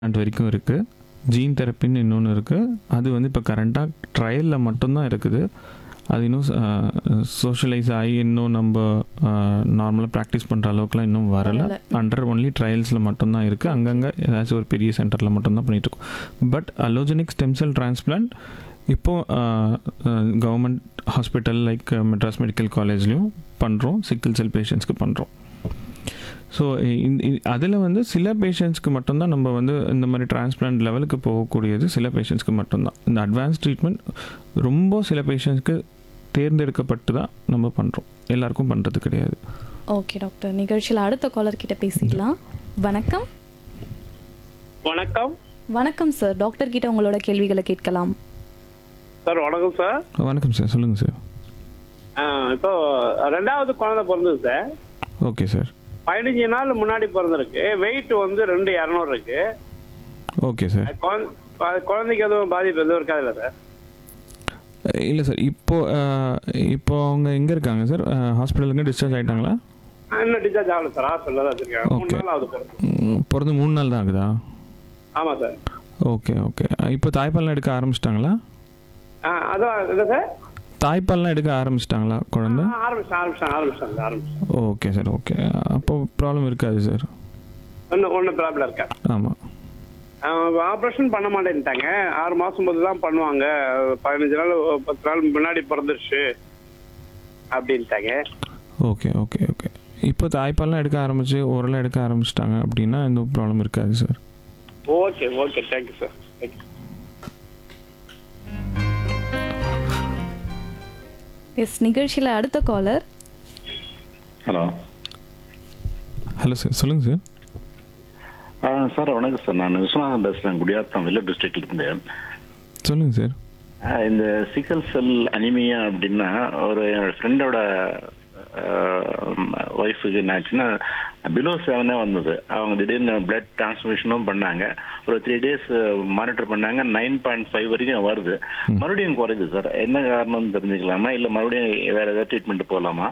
And வரைக்கும் இருக்குது gene தெரப்பின்னு இன்னொன்று இருக்குது அது வந்து இப்போ கரண்ட்டாக ட்ரையலில் மட்டும்தான் இருக்குது அது இன்னும் சோஷியலைஸ் ஆகி இன்னும் நம்ம நார்மலாக ப்ராக்டிஸ் பண்ணுற அளவுக்குலாம் இன்னும் வரலை வரல. அண்டர் ஒன்லி ட்ரையல்ஸில் மட்டும்தான் இருக்குது அங்கங்கே ஏதாச்சும் ஒரு பெரிய சென்டரில் மட்டும்தான் பண்ணிகிட்ருக்கோம் but allogenic stem cell transplant இப்போது government hospital like Madras medical காலேஜ்லேயும் பண்ணுறோம் சிக்கிள் செல் பேஷண்ட்ஸ்க்கு பண்ணுறோம் ஸோ அதில் வந்து சில பேஷண்ட்ஸ்க்கு மட்டும்தான் நம்ம வந்து இந்த மாதிரி டிரான்ஸ்பிளான்ட் லெவலுக்கு போகக்கூடியது சில பேஷண்ட்ஸ்க்கு மட்டும்தான் இந்த அட்வான்ஸ் ட்ரீட்மெண்ட் ரொம்ப சில பேஷண்ட்ஸ்க்கு தேர்ந்தெடுக்கப்பட்டு தான் நம்ம பண்ணுறோம் எல்லாருக்கும் பண்ணுறது கிடையாது ஓகே டாக்டர் நிகழ்ச்சியில் அடுத்த காலர் கிட்ட பேசிக்கலாம் வணக்கம் வணக்கம் வணக்கம் சார் டாக்டர் கிட்ட உங்களோட கேள்விகளை கேட்கலாம் சார் வணக்கம் சார் வணக்கம் சார் சொல்லுங்கள் சார் ஆ, இப்போ ரெண்டாவது குழந்தை பிறந்தது சார் ஓகே சார் பதினஞ்சு நாள் முன்னாடி பிறந்திருக்கு வெயிட் வந்து ரெண்டு இரநூறு இருக்கு ஓகே சார் அது குழந்தை- அது குழந்தைக்கு எதுவும் பாதிப்பு எதுவும் இருக்காதுல்ல சார் இல்லை சார் இப்போ அஹ், இப்போ அவங்க எங்கே இருக்காங்க சார் ஹாஸ்பிட்டலுக்கு டிஸ்சார்ஜ் ஆகிட்டாங்களா ஆ, இன்னும் டிஸ்சார்ஜ் ஆகல சார் ஹாஸ்பிட்டலில் தான் வச்சிருக்கேன் மூணு Okay. நாள் ஆகுது பிறந்து பிறந்து மூணு நாள் தான் ஆகுதா ஆமாம் சார் ஓகே ஓகே இப்போ தாய்ப்பால்லாம் எடுக்க ஆரம்பிச்சிட்டாங்களா ஆ அதான் இல்லை சார் தாய்ப்பால்லாம் எடுக்க ஆரம்பிச்சிட்டாங்களா குழந்தை ஆ, ஆரம்பிச்சேன் ஆரம்பிச்சேன் ஆரம்பிச்சேன் ஆரம்பிச்சேன் ஓகே சார் ஓகே அப்போ ப்ராப்ளம் இருக்காது சார் ஒன்றும் ஒன்றும் ப்ராப்ளம் இருக்கா ஆமாம் ஆப்ரேஷன் பண்ண மாட்டேன்ட்டாங்க ஆறு மாதம் போது தான் பண்ணுவாங்க பதினஞ்சு நாள் பத்து நாள் முன்னாடி பிறந்துருச்சு அப்படின்ட்டாங்க ஓகே ஓகே ஓகே இப்போ தாய்ப்பால்லாம் எடுக்க ஆரம்பிச்சு ஓரளவு எடுக்க ஆரம்பிச்சிட்டாங்க அப்படின்னா எந்த ப்ராப்ளம் இருக்காது sir okay okay thank you sir thank you yes நிகழ்ச்சியில் அடுத்த காலர் ஹலோ ஹலோ சார் சொல்லுங்கள் சார் ஆ சார் வணக்கம் சார் நான் விஸ்வநாதன் பேசுகிறேன் குடியாத்தம் வெள்ளை டிஸ்ட்ரிக்ட்ல இருந்து சொல்லுங்கள் சார் ஆ, இந்த சிக்கல் செல் அனிமியா அப்படின்னா ஒரு என்னோட ஃப்ரெண்டோட ஒய்ஃபுக்கு என்னாச்சுன்னா பிலோ செவனே வந்தது அவங்க திடீர்னு பிளட் டிரான்ஸ்மிஷனும் பண்ணாங்க ஒரு த்ரீ டேஸ் மானிட்டர் பண்ணாங்க நைன் பாயிண்ட் ஃபைவ் வரைக்கும் வருது மறுபடியும் குறையுது சார் என்ன காரணம்னு தெரிஞ்சுக்கலாமா இல்லை மறுபடியும் வேற ஏதாவது ட்ரீட்மெண்ட் போகலாமா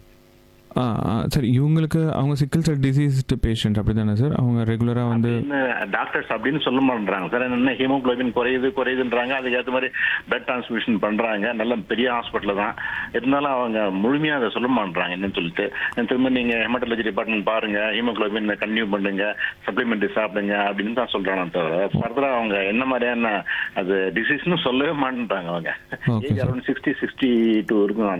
ஆ ஆ சரி இவங்களுக்கு அவங்க சிக்கல் செல் டிசீஸ்டு பேஷண்ட் அப்படி தானே சார் அவங்க ரெகுலராக வந்து டாக்டர்ஸ் அப்படின்னு சொல்ல மாட்டேறாங்க சார் என்ன ஹீமோகுளோபின் குறையுது குறையுதுன்றாங்க அதுக்கேற்ற மாதிரி பிளட் டிரான்ஸ்மிஷன் பண்றாங்க நல்ல பெரிய ஹாஸ்பிட்டல் தான் இருந்தாலும் அவங்க முழுமையா அதை சொல்ல மாட்டேறாங்க என்னன்னு சொல்லிட்டு திரும்ப நீங்க ஹெமட்டாலஜி டிபார்ட்மெண்ட் பாருங்க ஹீமோகுளோபின் கன்டினியூ பண்ணுங்க சப்ளிமெண்ட்ரி சாப்பிடுங்க அப்படின்னு தான் சொல்றாங்க தவிர ஃபர்தரா அவங்க என்ன மாதிரியான அது டிசீஸ்னு சொல்லவே மாட்டேன்றாங்க அவங்க Okay, age around sixty sixty two இருக்கும்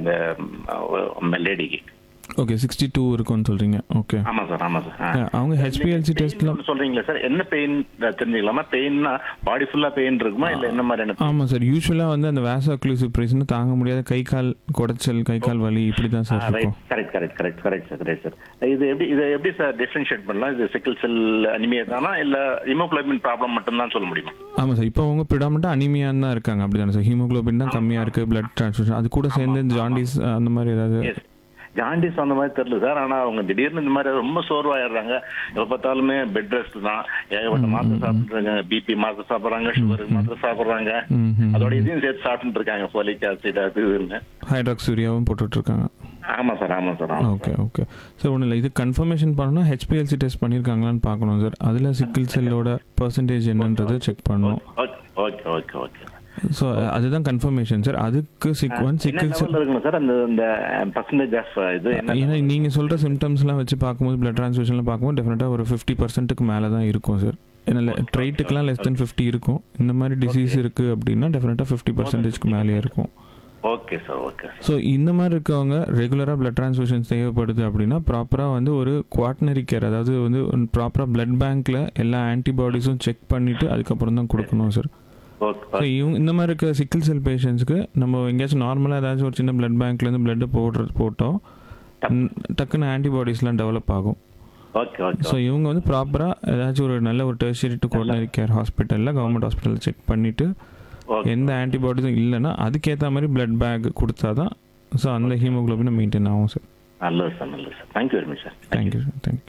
அந்த லேடிக்கு ஓகே சிக்ஸ்டி டூ இருக்கும்னு சொல்கிறீங்க ஓகே ஆமா சார் ஆமா சார் அவங்க ஹெச்பிஎல்சி டெஸ்ட்லாம் பெயின் சொல்றீங்களா சார் என்ன பெயின் தெரிஞ்சுக்கலாமா பெயின்னா பாடி ஃபுல்லா பெயின் இருக்குமா இல்ல என்ன மாதிரியான ஆமாம் சார் யூஸ்வலாக வந்து அந்த வேசோ அக்ளூசிவ் ப்ரெஷன் தாங்க முடியாத கை கால் குடைச்சல் கை கால் வலி இப்படி தான் சார் இருக்கும் correct correct correct correct sir correct sir இது எப்படி இதை எப்படி சார் டிஃபரன்ஷியேட் பண்ணலாம் இது சிக்கல் செல் அனிமியா தானா இல்ல ஹிமோகுளோபின் ப்ராப்ளம் மட்டும் தான் சொல்ல முடியுமா ஆமாம் சார் இப்போ அவங்க ப்ரிடாமெண்ட்டாக அனிமியான் தான் இருக்காங்க அப்படி தானே சார் ஹீமோகுளோபின் தான் கம்மியாக இருக்குது பிளட் ட்ரான்ஸ்ஃபியூஷன் அது கூட சேர்ந்து ஜாண்டிஸ் அந்த மாதிரி ஏதாவது எஸ் ஜாண்டிஸ் அந்த மாதிரி தெரியல சார் ஆனா அவங்க திடீர்னு இந்த மாதிரி ரொம்ப சோர்வாயிடுறாங்க எப்ப பார்த்தாலுமே பெட் ரெஸ்ட் தான் ஏகப்பட்ட மாத்திரை சாப்பிட்டுருக்காங்க பிபி மாத்திரை சாப்பிடுறாங்க சுகர் மாத்திரை சாப்பிடுறாங்க ம் ம் அதோட இதையும் சேர்த்து சாப்பிட்டு இருக்காங்க ஃபோலிக் ஆசிட் அது இதுன்னு ஹைட்ராக்சூரியாவும் போட்டுட்ருக்காங்க ஆமா சார் ஆமா சார் ஆமா ஓகே ஓகே சார் ஒன்றும் இல்லை இது கன்ஃபர்மேஷன் பண்ணணும்னா ஹெச்பிஎல்சி டெஸ்ட் பண்ணியிருக்காங்களான்னு பார்க்கணும் சார் அதில் சிக்கிள் செல்லோட பர்சன்டேஜ் என்னன்றது செக் பண்ணணும் okay okay okay okay so அதுதான் கன்ஃபர்மேஷன் சார் அதுக்கு சிக் ஒன் என்ன சிக்கிள் செல் லெவல்ல இருக்கணும் சார் அந்த இந்த பர்சன்டேஜ் ஆஃப் இது என்ன ஏன்னா நீங்கள் சொல்கிற சிம்டம்ஸ்லாம் வச்சு பார்க்கும்போது பிளட் ட்ரான்ஸ்ஃபியூஷனில் பார்க்கும்போது டெஃபினட்டாக ஒரு ஃபிஃப்டி பர்சன்ட்டுக்கு மேலே தான் இருக்கும் சார் ஏன்னா ட்ரைட்டுக்கெலாம் லெஸ் தென் ஃபிஃப்டி இருக்கும் இந்த மாதிரி டிசீஸ் இருக்குது அப்படின்னா டெஃபினட்டாக ஃபிஃப்டி பர்சன்டேஜ்க்கு மேலேயே இருக்கும் ஓகே சார் ஓகே ஸோ இந்த மாதிரி இருக்கவங்க ரெகுலராக பிளட் ட்ரான்ஸ்ஃபியூஷன்ஸ் தேவைப்படுது அப்படின்னா ப்ராப்பராக வந்து ஒரு குவாட்னரி கேர் அதாவது வந்து ப்ராப்பராக பிளட் பேங்க்கில் எல்லா ஆன்டிபாடிஸும் செக் பண்ணிவிட்டு அதுக்கப்புறம் தான் கொடுக்கணும் சார் ஓகே ஸோ இவங்க இந்த மாதிரி இருக்க சிக்கிள் செல் பேஷண்ட்ஸ்க்கு நம்ம எங்கேயாச்சும் நார்மலாக ஏதாச்சும் ஒரு சின்ன பிளட் பேங்க்லேருந்து பிளட்டு போடுறது போட்டோம் ம், டக்குன்னு ஆன்டிபாடிஸ்லாம் டெவலப் ஆகும் ஓகே ஓகே ஸோ இவங்க வந்து ப்ராப்பராக ஏதாச்சும் ஒரு நல்ல ஒரு டெர்ஷரி டு கோர்டினரி கேர் ஹாஸ்பிட்டலில் கவர்மெண்ட் ஹாஸ்பிட்டலில் செக் பண்ணிவிட்டு ஓகே எந்த ஆன்டிபாடிஸும் இல்லைன்னா அதுக்கேற்ற மாதிரி பிளட் பேக் கொடுத்தா தான் ஸோ அந்த ஹீமோகுளோபின் மெயின்டைன் ஆகும் சார் நல்லது சார் நல்லது sir thank you very much sir thank you sir thank you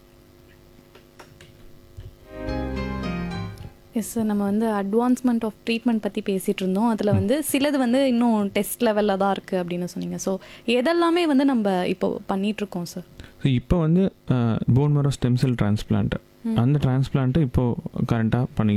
yes sir நம்ம வந்து அட்வான்ஸ்மெண்ட் ஆஃப் ட்ரீட்மெண்ட் பற்றி பேசிகிட்டு இருந்தோம் அதில் வந்து சிலது வந்து இன்னும் டெஸ்ட் லெவலில் தான் இருக்குது அப்படின்னு சொன்னீங்க ஸோ எதெல்லாமே வந்து நம்ம இப்போ பண்ணிகிட்ருக்கோம் சார் ஸோ இப்போ வந்து bone marrow stem cell transplant அந்த டிரான்ஸ்பிளான்ட்டு இப்போது கரண்ட்டாக பண்ணி